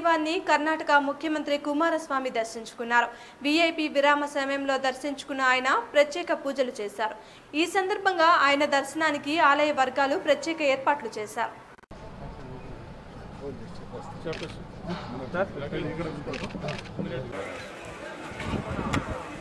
దైవాన్ని కర్ణాటక ముఖ్యమంత్రి కుమారస్వామి దర్శించుకున్నారు వీఐపీ విరామ సమయంలో దర్శించుకున్న ఆయన ప్రత్యేక పూజలు చేశారు ఈ సందర్భంగా ఆయన దర్శనానికి ఆలయ వర్గాలు ప్రత్యేక ఏర్పాట్లు చేశారు సార్